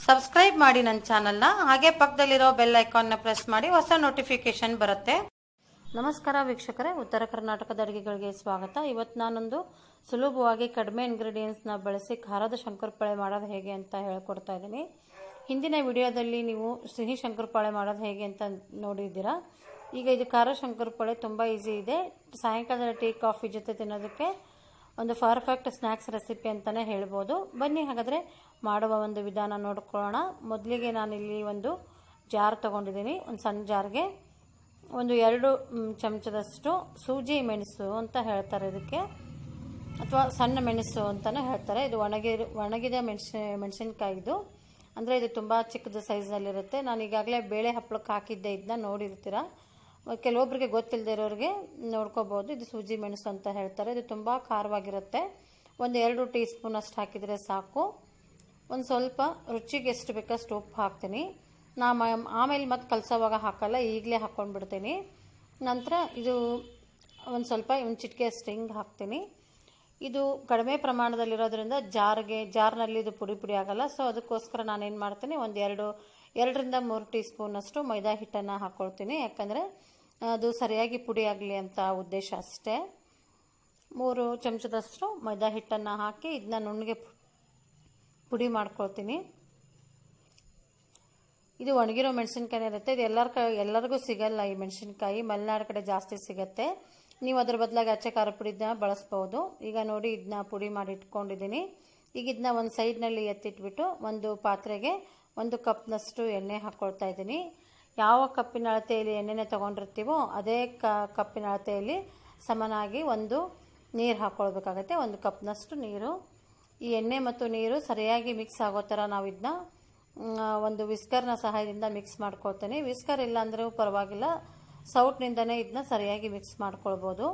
subscribe ಮಾಡಿ ನನ್ನ ಚಾನಲ್ನ ಹಾಗೆ ಪಕ್ಕದಲ್ಲಿರೋ ಬೆಲ್ ಐಕಾನ್ನ ಪ್ರೆಸ್ ಮಾಡಿ ಹೊಸ ನೋಟಿಫಿಕೇಶನ್ ಬರುತ್ತೆ ನಮಸ್ಕಾರ ವೀಕ್ಷಕರೇ ಉತ್ತರ ಕರ್ನಾಟಕದ ಅಡುಗೆಗಳಿಗೆ ಸ್ವಾಗತ ಇವತ್ತು ನಾನೊಂದು ಸುಲಭವಾಗಿ ಕಡಿಮೆ ಇಂಗ್ರೀಡಿಯೆಂಟ್ಸ್ನ ಬಳಸಿ ಖಾರದ ಶಂಕರಪಾಳೆ ಮಾಡೋದು ಹೇಗೆ ಅಂತ ಹೇಳ್ಕೊಡ್ತಾ ಇದ್ದೀನಿ ಹಿಂದಿನ ವಿಡಿಯೋದಲ್ಲಿ ನೀವು ಸಿಹಿ ಶಂಕರಪಾಳೆ ಮಾಡೋದು ಹೇಗೆ ಅಂತ ನೋಡಿದ್ದೀರಾ ಈಗ ಇದು ಖಾರ ಶಂಕರಪಾಳೆ ತುಂಬ ಈಸಿ ಇದೆ ಸಾಯಂಕಾಲದ ಟೀ ಕಾಫಿ ಜೊತೆ ತಿನ್ನೋದಕ್ಕೆ ಒಂದು ಪರ್ಫೆಕ್ಟ್ ಸ್ನ್ಯಾಕ್ಸ್ ರೆಸಿಪಿ ಅಂತಲೇ ಹೇಳ್ಬೋದು ಬನ್ನಿ ಹಾಗಾದರೆ ಮಾಡುವ ಒಂದು ವಿಧಾನ ನೋಡ್ಕೊಳ್ಳೋಣ ಮೊದಲಿಗೆ ನಾನಿಲ್ಲಿ ಒಂದು ಜಾರ್ ತೊಗೊಂಡಿದ್ದೀನಿ ಒಂದು ಸಣ್ಣ ಜಾರ್ಗೆ ಒಂದು ಎರಡು ಮ್, ಚಮಚದಷ್ಟು ಸೂಜಿ ಮೆಣಸು ಅಂತ ಹೇಳ್ತಾರೆ ಇದಕ್ಕೆ ಅಥವಾ ಸಣ್ಣ ಮೆಣಸು ಅಂತಲೇ ಹೇಳ್ತಾರೆ ಇದು ಒಣಗಿ ಒಣಗಿದ ಮೆಣಸಿ ಮೆಣಸಿನ್ಕಾಯಿದು ಅಂದರೆ ಇದು ತುಂಬ ಚಿಕ್ಕದು ಸೈಜ್ನಲ್ಲಿರುತ್ತೆ ನಾನು ಈಗಾಗಲೇ ಬೇಳೆ ಹಪ್ಪಳಕ್ಕೆ ಹಾಕಿದ್ದೆ ಇದನ್ನ ನೋಡಿರ್ತೀರ ಕೆಲವೊಬ್ಬರಿಗೆ ಗೊತ್ತಿಲ್ಲದೆ ಇರೋರಿಗೆ ನೋಡ್ಕೋಬೋದು ಇದು ಸೂಜಿ ಮೆಣಸು ಅಂತ ಹೇಳ್ತಾರೆ ಇದು ತುಂಬ ಖಾರವಾಗಿರುತ್ತೆ ಒಂದು ಎರಡು ಟೀ ಸ್ಪೂನ್ ಅಷ್ಟು ಹಾಕಿದರೆ ಸಾಕು ಒಂದು ಸ್ವಲ್ಪ ರುಚಿಗೆ ಎಷ್ಟು ಬೇಕಷ್ಟು ಉಪ್ಪು ಹಾಕ್ತೀನಿ ನಾ ಮ- ಆಮೇಲೆ ಮತ್ತೆ ಕಲಸೋವಾಗ ಹಾಕಲ್ಲ ಈಗಲೇ ಹಾಕ್ಕೊಂಡು ಬಿಡ್ತೀನಿ ನಂತರ ಇದು ಒಂದು ಸ್ವಲ್ಪ ಒಂದು ಚಿಟಿಕೆ ಅಷ್ಟು ಹಿಂಗೆ ಹಾಕ್ತೀನಿ ಇದು ಕಡಿಮೆ ಪ್ರಮಾಣದಲ್ಲಿರೋದ್ರಿಂದ ಜಾರ್ಗೆ ಜಾರ್ನಲ್ಲಿ ಇದು ಪುಡಿ ಪುಡಿ ಆಗಲ್ಲ ಸೊ ಅದಕ್ಕೋಸ್ಕರ ನಾನೇನು ಮಾಡ್ತೀನಿ ಒಂದು ಎರಡು ಎರಡರಿಂದ ಮೂರು ಟೀ ಸ್ಪೂನಷ್ಟು ಮೈದಾ ಹಿಟ್ಟನ್ನು ಹಾಕ್ಕೊಳ್ತೀನಿ ಯಾಕಂದರೆ ಅದು ಸರಿಯಾಗಿ ಪುಡಿ ಆಗಲಿ ಅಂತ ಉದ್ದೇಶ ಅಷ್ಟೇ ಮೂರು ಚಮಚದಷ್ಟು ಮೈದಾ ಹಿಟ್ಟನ್ನು ಹಾಕಿ ಇದನ್ನ ನುಣ್ಣಗೆ ಪು- ಪುಡಿ ಮಾಡ್ಕೊಳ್ತೀನಿ ಇದು ಒಣಗಿರೋ ಮೆಣಸಿನ್ಕಾಯಿ ಇರುತ್ತೆ ಇದು ಎಲ್ಲರ ಕ ಎಲ್ಲರಿಗೂ ಸಿಗಲ್ಲ ಈ ಮೆಣಸಿನ್ಕಾಯಿ ಮಲೆನಾಡು ಕಡೆ ಜಾಸ್ತಿ ಸಿಗುತ್ತೆ ನೀವು ಅದ್ರ ಬದಲಾಗಿ ಅಚ್ಚೆ ಖಾರ ಪುಡಿನ ಬಳಸ್ಬೋದು ಈಗ ನೋಡಿ ಇದನ್ನ ಪುಡಿ ಮಾಡಿ ಇಟ್ಕೊಂಡಿದ್ದೀನಿ ಈಗ ಇದನ್ನ ಒಂದು ಸೈಡ್ನಲ್ಲಿ ಎತ್ತಿಟ್ಬಿಟ್ಟು ಒಂದು ಪಾತ್ರೆಗೆ ಒಂದು ಕಪ್ನಷ್ಟು ಎಣ್ಣೆ ಹಾಕ್ಕೊಳ್ತಾ ಇದ್ದೀನಿ ಯಾವ ಕಪ್ಪಿನ ಅಳತೆಯಲ್ಲಿ ಎಣ್ಣೆನೆ ತೊಗೊಂಡಿರ್ತೀವೋ ಅದೇ ಕ ಕಪ್ಪಿನ ಅಳತೆಯಲ್ಲಿ ಸಮನಾಗಿ ಒಂದು ನೀರು ಹಾಕ್ಕೊಳ್ಬೇಕಾಗತ್ತೆ ಒಂದು ಕಪ್ನಷ್ಟು ನೀರು ಈ ಎಣ್ಣೆ ಮತ್ತು ನೀರು ಸರಿಯಾಗಿ ಮಿಕ್ಸ್ ಆಗೋ ಥರ ನಾವು ಇದನ್ನ ಒಂದು ವಿಸ್ಕರ್ನ ಸಹಾಯದಿಂದ ಮಿಕ್ಸ್ ಮಾಡ್ಕೊಳ್ತೇನೆ ವಿಸ್ಕರ್ ಇಲ್ಲ ಅಂದರೂ ಪರವಾಗಿಲ್ಲ ಸೌಟ್ನಿಂದನೇ ಇದನ್ನ ಸರಿಯಾಗಿ ಮಿಕ್ಸ್ ಮಾಡ್ಕೊಳ್ಬೋದು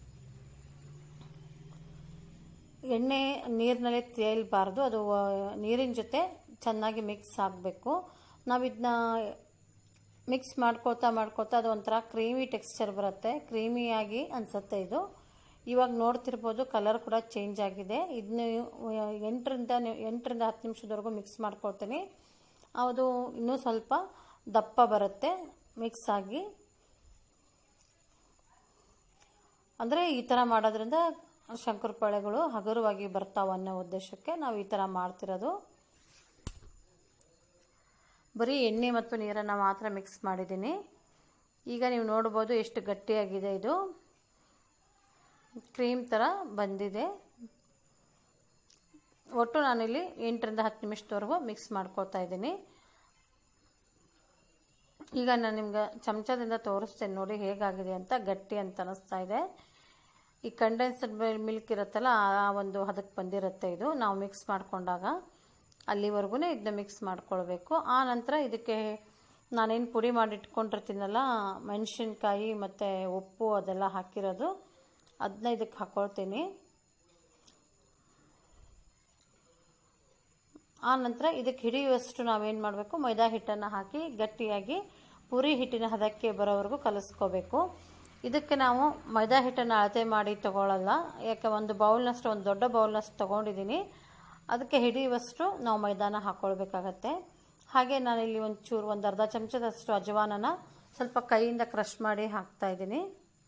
ಎಣ್ಣೆ ನೀರಿನಲ್ಲಿ ತೇಲ್ಬಾರ್ದು ಅದು ಆ, ನೀರಿನ ಜೊತೆ ಚೆನ್ನಾಗಿ ಮಿಕ್ಸ್ ಆಗಬೇಕು ನಾವು ಇದನ್ನ ಮಿಕ್ಸ್ ಮಾಡ್ಕೊಳ್ತಾ ಮಾಡ್ಕೊಳ್ತಾ ಅದು ಒಂಥರ ಕ್ರೀಮಿ ಟೆಕ್ಸ್ಚರ್ ಬರುತ್ತೆ ಕ್ರೀಮಿಯಾಗಿ ಅನಿಸುತ್ತೆ ಇದು ಇವಾಗ ನೋಡ್ತಿರ್ಬೋದು ಕಲರ್ ಕೂಡ ಚೇಂಜ್ ಆಗಿದೆ ಇದನ್ನ ಎಂಟರಿಂದ ಎಂಟರಿಂದ ಹತ್ತು ನಿಮಿಷದವರೆಗೂ ಮಿಕ್ಸ್ ಮಾಡ್ಕೊಳ್ತೀನಿ ಅದು ಇನ್ನೂ ಸ್ವಲ್ಪ ದಪ್ಪ ಬರುತ್ತೆ ಮಿಕ್ಸ್ ಆಗಿ ಅಂದರೆ ಈ ಥರ ಮಾಡೋದ್ರಿಂದ ಶಂಕರಪಾಳೆಗಳು ಹಗುರವಾಗಿ ಬರ್ತಾವೆ ಅನ್ನೋ ಉದ್ದೇಶಕ್ಕೆ ನಾವು ಈ ಥರ ಮಾಡ್ತಿರೋದು ಬರೀ ಎಣ್ಣೆ ಮತ್ತು ನೀರನ್ನು ಮಾತ್ರ ಮಿಕ್ಸ್ ಮಾಡಿದ್ದೀನಿ ಈಗ ನೀವು ನೋಡ್ಬೋದು ಎಷ್ಟು ಗಟ್ಟಿಯಾಗಿದೆ ಇದು ಕ್ರೀಮ್ ಥರ ಬಂದಿದೆ ಒಟ್ಟು ನಾನಿಲ್ಲಿ ಎಂಟರಿಂದ ಹತ್ತು ನಿಮಿಷದವರೆಗೂ ಮಿಕ್ಸ್ ಮಾಡ್ಕೊಳ್ತಾ ಇದ್ದೀನಿ ಈಗ ನಾನು ನಿಮ್ಗೆ ಚಮಚದಿಂದ ತೋರಿಸ್ತೇನೆ ನೋಡಿ ಹೇಗಾಗಿದೆ ಅಂತ ಗಟ್ಟಿ ಅಂತ ಅನ್ನಿಸ್ತಾ ಇದೆ ಈ ಕಂಡೆನ್ಸ್ಡ್ ಮಿಲ್ಕ್ ಇರುತ್ತಲ್ಲ ಆ ಒಂದು ಹದಕ್ಕೆ ಬಂದಿರುತ್ತೆ ಇದು ನಾವು ಮಿಕ್ಸ್ ಮಾಡಿಕೊಂಡಾಗ ಅಲ್ಲಿವರೆಗೂ ಇದನ್ನ ಮಿಕ್ಸ್ ಮಾಡ್ಕೊಳ್ಬೇಕು ಆ ನಂತರ ಇದಕ್ಕೆ ನಾನೇನು ಪುಡಿ ಮಾಡಿ ಇಟ್ಕೊಂಡಿರ್ತೀನಲ್ಲ ಮೆಣಸಿನ್ಕಾಯಿ ಮತ್ತು ಉಪ್ಪು ಅದೆಲ್ಲ ಹಾಕಿರೋದು ಅದನ್ನ ಇದಕ್ಕೆ ಹಾಕ್ಕೊಳ್ತೀನಿ ಆ ನಂತರ ಇದಕ್ಕೆ ಹಿಡಿಯುವಷ್ಟು ನಾವೇನು ಮಾಡಬೇಕು ಮೈದಾ ಹಿಟ್ಟನ್ನು ಹಾಕಿ ಗಟ್ಟಿಯಾಗಿ ಪೂರಿ ಹಿಟ್ಟಿನ ಹದಕ್ಕೆ ಬರೋವರೆಗೂ ಕಲಿಸ್ಕೋಬೇಕು ಇದಕ್ಕೆ ನಾವು ಮೈದಾ ಹಿಟ್ಟನ್ನು ಅಳತೆ ಮಾಡಿ ತಗೊಳ್ಳಲ್ಲ ಯಾಕೆ ಒಂದು ಬೌಲ್ನಷ್ಟು ಒಂದು ದೊಡ್ಡ ಬೌಲ್ನಷ್ಟು ತೊಗೊಂಡಿದ್ದೀನಿ ಅದಕ್ಕೆ ಹಿಡಿಯುವಷ್ಟು ನಾವು ಮೈದಾನ ಹಾಕ್ಕೊಳ್ಬೇಕಾಗತ್ತೆ ಹಾಗೆ ನಾನಿಲ್ಲಿ ಒಂದು ಚೂರು ಒಂದು ಅರ್ಧ ಚಮಚದಷ್ಟು ಅಜವಾನನ ಸ್ವಲ್ಪ ಕೈಯಿಂದ ಕ್ರಷ್ ಮಾಡಿ ಹಾಕ್ತಾ ಇದ್ದೀನಿ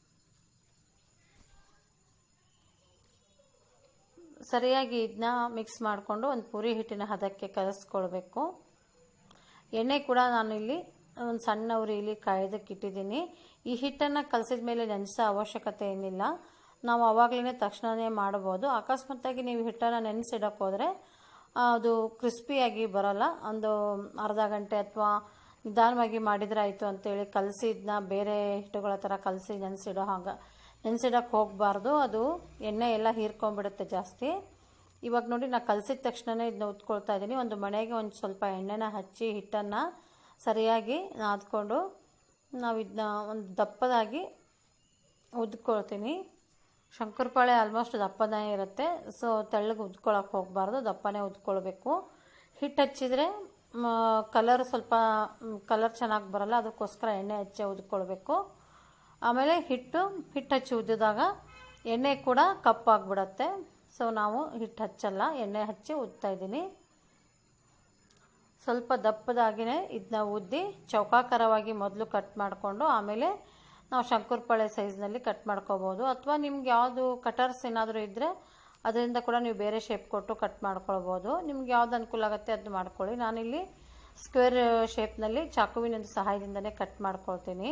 ಸರಿಯಾಗಿ ಇದನ್ನ ಮಿಕ್ಸ್ ಮಾಡಿಕೊಂಡು ಒಂದು ಪೂರಿ ಹಿಟ್ಟಿನ ಹದಕ್ಕೆ ಕಲಿಸ್ಕೊಳ್ಬೇಕು ಎಣ್ಣೆ ಕೂಡ ನಾನು ಇಲ್ಲಿ ಒಂದು ಸಣ್ಣ ಉರಿಲಿ ಕಾಯೋದಕ್ಕೆ ಇಟ್ಟಿದ್ದೀನಿ ಈ ಹಿಟ್ಟನ್ನು ಕಲಸಿದ ಮೇಲೆ ನೆನೆಸೋ ಅವಶ್ಯಕತೆ ಏನಿಲ್ಲ ನಾವು ಆವಾಗಲೇ ತಕ್ಷಣವೇ ಮಾಡ್ಬೋದು ಅಕಸ್ಮಾತ್ತಾಗಿ ನೀವು ಹಿಟ್ಟನ್ನು ನೆನೆಸಿಡಕ್ಕೆ ಹೋದರೆ ಅದು ಕ್ರಿಸ್ಪಿಯಾಗಿ ಬರೋಲ್ಲ ಒಂದು ಅರ್ಧ ಗಂಟೆ ಅಥವಾ ನಿಧಾನವಾಗಿ ಮಾಡಿದ್ರೆ ಆಯಿತು ಅಂತೇಳಿ ಕಲಸಿ ಇದನ್ನ ಬೇರೆ ಹಿಟ್ಟುಗಳ ಥರ ಕಲಸಿ ನೆನೆಸಿಡೋ ಹಾಗೆ ನೆನೆಸಿಡಕ್ಕೆ ಹೋಗಬಾರ್ದು ಅದು ಎಣ್ಣೆ ಎಲ್ಲ ಹೀರ್ಕೊಂಡ್ಬಿಡುತ್ತೆ ಜಾಸ್ತಿ ಇವಾಗ ನೋಡಿ ನಾನು ಕಲಸಿದ ತಕ್ಷಣವೇ ಇದನ್ನ ಉತ್ಕೊಳ್ತಾ ಇದ್ದೀನಿ ಒಂದು ಮಣೆಗೆ ಒಂದು ಸ್ವಲ್ಪ ಎಣ್ಣೆನ ಹಚ್ಚಿ ಹಿಟ್ಟನ್ನು ಸರಿಯಾಗಿ ನಾದ್ಕೊಂಡು ನಾವು ಇದನ್ನ ಒಂದು ದಪ್ಪದಾಗಿ ಉದ್ಕೊಳ್ತೀನಿ ಶಂಕರಪಾಳೆ ಆಲ್ಮೋಸ್ಟ್ ದಪ್ಪನೇ ಇರುತ್ತೆ ಸೊ ತೆಳ್ಳಗೆ ಉದ್ಕೊಳಕ್ಕೆ ಹೋಗಬಾರ್ದು ದಪ್ಪನೇ ಉದ್ಕೊಳ್ಬೇಕು ಹಿಟ್ಟು ಹಚ್ಚಿದರೆ ಕಲರ್ ಸ್ವಲ್ಪ ಕಲರ್ ಚೆನ್ನಾಗಿ ಬರಲ್ಲ ಅದಕ್ಕೋಸ್ಕರ ಎಣ್ಣೆ ಹಚ್ಚಿ ಉದ್ಕೊಳ್ಬೇಕು ಆಮೇಲೆ ಹಿಟ್ಟು ಹಿಟ್ಟು ಹಚ್ಚಿ ಉದ್ದಿದಾಗ ಎಣ್ಣೆ ಕೂಡ ಕಪ್ಪಾಗ್ಬಿಡತ್ತೆ ಸೊ ನಾವು ಹಿಟ್ಟು ಹಚ್ಚಲ್ಲ ಎಣ್ಣೆ ಹಚ್ಚಿ ಉದ್ತಾ ಇದ್ದೀನಿ ಸೊ ಸ್ವಲ್ಪ ದಪ್ಪದಾಗಿನೇ ಇದನ್ನ ಉದ್ದಿ ಚೌಕಾಕಾರವಾಗಿ ಮೊದಲು ಕಟ್ ಮಾಡಿಕೊಂಡು ಆಮೇಲೆ ನಾವು ಶಂಕರಪಾಳೆ ಸೈಜ್ನಲ್ಲಿ ಕಟ್ ಮಾಡ್ಕೋಬೋದು ಅಥವಾ ನಿಮ್ಗೆ ಯಾವುದು ಕಟರ್ಸ್ ಏನಾದರೂ ಇದ್ದರೆ ಅದರಿಂದ ಕೂಡ ನೀವು ಬೇರೆ ಶೇಪ್ ಕೊಟ್ಟು ಕಟ್ ಮಾಡ್ಕೊಳ್ಬೋದು ನಿಮ್ಗೆ ಯಾವ್ದು ಅನುಕೂಲ ಆಗುತ್ತೆ ಅದು ಮಾಡ್ಕೊಳ್ಳಿ ನಾನಿಲ್ಲಿ ಸ್ಕ್ವೇರ್ ಶೇಪ್ನಲ್ಲಿ ಚಾಕುವಿನ ಸಹಾಯದಿಂದನೇ ಕಟ್ ಮಾಡ್ಕೊಳ್ತೀನಿ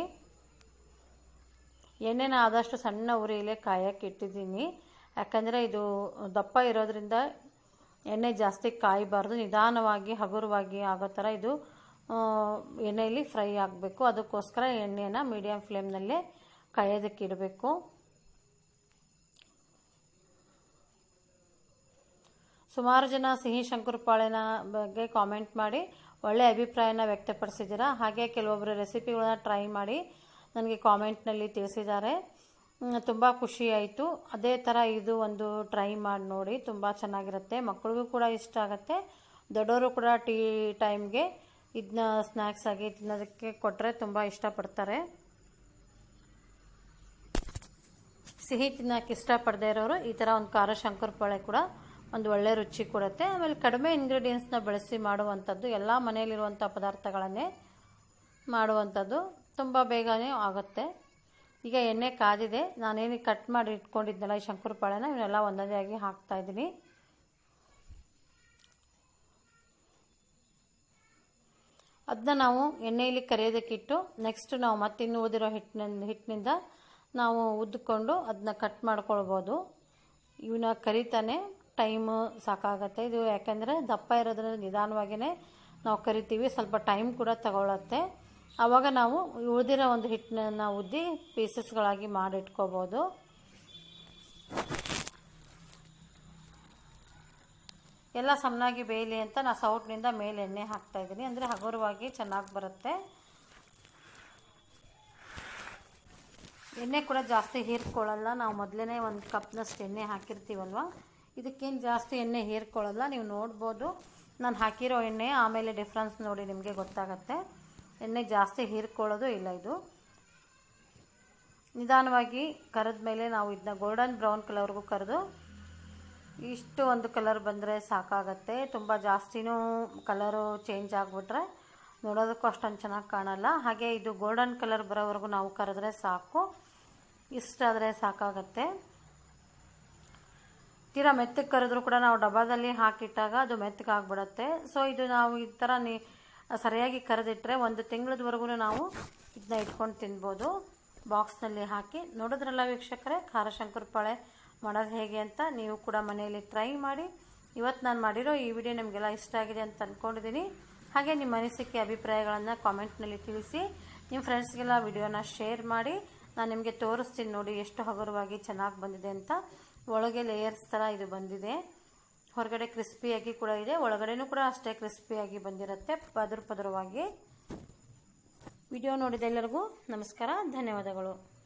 ಎಣ್ಣೆನ ಆದಷ್ಟು ಸಣ್ಣ ಉರಿಯಲ್ಲೇ ಕಾಯಕ್ಕೆ ಇಟ್ಟಿದ್ದೀನಿ ಯಾಕಂದರೆ ಇದು ದಪ್ಪ ಇರೋದ್ರಿಂದ ಎಣ್ಣೆ ಜಾಸ್ತಿ ಕಾಯಬಾರ್ದು ನಿಧಾನವಾಗಿ ಹಗುರವಾಗಿ ಆಗೋ ಥರ ಇದು ಎಣ್ಣೆಯಲ್ಲಿ ಫ್ರೈ ಆಗಬೇಕು ಅದಕ್ಕೋಸ್ಕರ ಎಣ್ಣೆನ ಮೀಡಿಯಮ್ ಫ್ಲೇಮ್ನಲ್ಲೇ ಕಾಯೋದಕ್ಕೆ ಇಡಬೇಕು ಸುಮಾರು ಜನ ಸಿಹಿ ಶಂಕರಪಾಳೆನ ಬಗ್ಗೆ ಕಾಮೆಂಟ್ ಮಾಡಿ ಒಳ್ಳೆ ಅಭಿಪ್ರಾಯನ ವ್ಯಕ್ತಪಡಿಸಿದ್ದೀರಾ ಹಾಗೆ ಕೆಲವೊಬ್ಬರು ರೆಸಿಪಿಗಳನ್ನ ಟ್ರೈ ಮಾಡಿ ನನಗೆ ಕಾಮೆಂಟ್ನಲ್ಲಿ ತಿಳಿಸಿದ್ದಾರೆ ತುಂಬ ಖುಷಿ ಆಯಿತು ಅದೇ ಥರ ಇದು ಒಂದು ಟ್ರೈ ಮಾಡಿ ನೋಡಿ ತುಂಬ ಚೆನ್ನಾಗಿರುತ್ತೆ ಮಕ್ಕಳಿಗೂ ಕೂಡ ಇಷ್ಟ ಆಗುತ್ತೆ ದೊಡ್ಡವರು ಕೂಡ ಟೀ ಟೈಮ್ಗೆ ಇದನ್ನ ಸ್ನ್ಯಾಕ್ಸ್ ಆಗಿ ತಿನ್ನೋದಕ್ಕೆ ಕೊಟ್ಟರೆ ತುಂಬ ಇಷ್ಟಪಡ್ತಾರೆ ಸಿಹಿ ತಿನ್ನೋಕೆ ಇಷ್ಟಪಡದೇ ಇರೋರು ಈ ಥರ ಒಂದು ಖಾರ ಶಂಕರಪಾಳೆ ಕೂಡ ಒಂದು ಒಳ್ಳೆ ರುಚಿ ಕೊಡುತ್ತೆ ಆಮೇಲೆ ಕಡಿಮೆ ಇಂಗ್ರೀಡಿಯೆಂಟ್ಸ್ನ ಬಳಸಿ ಮಾಡುವಂಥದ್ದು ಎಲ್ಲ ಮನೆಯಲ್ಲಿರುವಂಥ ಪದಾರ್ಥಗಳನ್ನೇ ಮಾಡುವಂಥದ್ದು ತುಂಬ ಬೇಗನೆ ಆಗುತ್ತೆ ಈಗ ಎಣ್ಣೆ ಕಾದಿದೆ ನಾನೇನು ಕಟ್ ಮಾಡಿ ಇಟ್ಕೊಂಡಿದ್ನಲ್ಲ ಈ ಶಂಕರಪಾಳೆನ ಇವನ್ನೆಲ್ಲ ಒಂದೊಂದೇ ಆಗಿ ಹಾಕ್ತಾ ಇದ್ದೀನಿ ಅದನ್ನ ನಾವು ಎಣ್ಣೆಯಲ್ಲಿ ಕರಿಯೋದಕ್ಕಿಟ್ಟು ನೆಕ್ಸ್ಟ್ ನಾವು ಮತ್ತಿನ್ನು ಉಳಿದಿರೋ ಹಿಟ್ಟಿನಿಂದ ಹಿಟ್ಟಿನಿಂದ ನಾವು ಉದ್ದುಕೊಂಡು ಅದನ್ನ ಕಟ್ ಮಾಡ್ಕೊಳ್ಬೋದು ಇವನ್ನ ಕರಿತಾನೆ ಟೈಮು ಸಾಕಾಗತ್ತೆ ಇದು ಯಾಕೆಂದರೆ ದಪ್ಪ ಇರೋದ್ರಿಂದ ನಿಧಾನವಾಗಿಯೇ ನಾವು ಕರಿತೀವಿ ಸ್ವಲ್ಪ ಟೈಮ್ ಕೂಡ ತಗೊಳತ್ತೆ ಆವಾಗ ನಾವು ಉಳಿದಿರೋ ಒಂದು ಹಿಟ್ಟನ್ನ ಉದ್ದಿ ಪೀಸಸ್ಗಳಾಗಿ ಮಾಡಿಟ್ಕೋಬೋದು ಎಲ್ಲ ಸಮನಾಗಿ ಬೇಯಲಿ ಅಂತ ನಾನು ಸೌಟ್ನಿಂದ ಮೇಲೆ ಎಣ್ಣೆ ಹಾಕ್ತಾ ಇದ್ದೀನಿ ಅಂದರೆ ಹಗುರವಾಗಿ ಚೆನ್ನಾಗಿ ಬರುತ್ತೆ ಎಣ್ಣೆ ಕೂಡ ಜಾಸ್ತಿ ಹೀರ್ಕೊಳ್ಳಲ್ಲ ನಾವು ಮೊದಲೇ ಒಂದು ಕಪ್ನಷ್ಟು ಎಣ್ಣೆ ಹಾಕಿರ್ತೀವಲ್ವ ಇದಕ್ಕೇನು ಜಾಸ್ತಿ ಎಣ್ಣೆ ಹೀರ್ಕೊಳ್ಳಲ್ಲ ನೀವು ನೋಡ್ಬೋದು ನಾನು ಹಾಕಿರೋ ಎಣ್ಣೆ ಆಮೇಲೆ ಡಿಫ್ರೆನ್ಸ್ ನೋಡಿ ನಿಮಗೆ ಗೊತ್ತಾಗತ್ತೆ ಎಣ್ಣೆ ಜಾಸ್ತಿ ಹೀರ್ಕೊಳ್ಳೋದು ಇಲ್ಲ ಇದು ನಿಧಾನವಾಗಿ ಕರೆದ ಮೇಲೆ ನಾವು ಇದನ್ನ ಗೋಲ್ಡನ್ ಬ್ರೌನ್ ಕಲರ್ಗೂ ಕರೆದು ಇಷ್ಟು ಒಂದು ಕಲರ್ ಬಂದರೆ ಸಾಕಾಗತ್ತೆ ತುಂಬ ಜಾಸ್ತಿನೂ ಕಲರು ಚೇಂಜ್ ಆಗಿಬಿಟ್ರೆ ನೋಡೋದಕ್ಕೂ ಅಷ್ಟೊಂದು ಚೆನ್ನಾಗಿ ಕಾಣಲ್ಲ ಹಾಗೆ ಇದು ಗೋಲ್ಡನ್ ಕಲರ್ ಬರೋವರೆಗೂ ನಾವು ಕರೆದ್ರೆ ಸಾಕು ಇಷ್ಟಾದರೆ ಸಾಕಾಗತ್ತೆ ತೀರಾ ಮೆತ್ತಗೆ ಕರೆದ್ರೂ ಕೂಡ ನಾವು ಡಬ್ಬದಲ್ಲಿ ಹಾಕಿಟ್ಟಾಗ ಅದು ಮೆತ್ತಗೆ ಆಗಿಬಿಡುತ್ತೆ ಸೊ ಇದು ನಾವು ಈ ಥರ ನೀ ಸರಿಯಾಗಿ ಕರೆದಿಟ್ಟರೆ ಒಂದು ತಿಂಗಳದವರೆಗೂ ನಾವು ಇದನ್ನ ಇಟ್ಕೊಂಡು ತಿನ್ಬೋದು ಬಾಕ್ಸ್ನಲ್ಲಿ ಹಾಕಿ ನೋಡಿದ್ರಲ್ಲ ವೀಕ್ಷಕರೇ ಖಾರ ಶಂಕರಪಾಳೆ ಮಾಡೋದು ಹೇಗೆ ಅಂತ ನೀವು ಕೂಡ ಮನೆಯಲ್ಲಿ ಟ್ರೈ ಮಾಡಿ ಇವತ್ತು ನಾನು ಮಾಡಿರೋ ಈ ವಿಡಿಯೋ ನಿಮಗೆಲ್ಲ ಇಷ್ಟ ಆಗಿದೆ ಅಂತ ಅಂದ್ಕೊಂಡಿದ್ದೀನಿ ಹಾಗೆ ನಿಮ್ಮ ಅನಿಸಿಕೆ ಅಭಿಪ್ರಾಯಗಳನ್ನು ಕಾಮೆಂಟ್ನಲ್ಲಿ ತಿಳಿಸಿ ನಿಮ್ಮ ಫ್ರೆಂಡ್ಸ್ಗೆಲ್ಲ ವಿಡಿಯೋನ ಶೇರ್ ಮಾಡಿ ನಾನು ನಿಮಗೆ ತೋರಿಸ್ತೀನಿ ನೋಡಿ ಎಷ್ಟು ಹಗುರವಾಗಿ ಚೆನ್ನಾಗಿ ಬಂದಿದೆ ಅಂತ ಒಳಗೆ ಲೇಯರ್ಸ್ ಥರ ಇದು ಬಂದಿದೆ ಹೊರಗಡೆ ಕ್ರಿಸ್ಪಿಯಾಗಿ ಕೂಡ ಇದೆ ಒಳಗಡೆನೂ ಕೂಡ ಅಷ್ಟೇ ಕ್ರಿಸ್ಪಿಯಾಗಿ ಬಂದಿರುತ್ತೆ ಪದರು ಪದರವಾಗಿ ವಿಡಿಯೋ ನೋಡಿದ ಎಲ್ಲರಿಗೂ ನಮಸ್ಕಾರ ಧನ್ಯವಾದಗಳು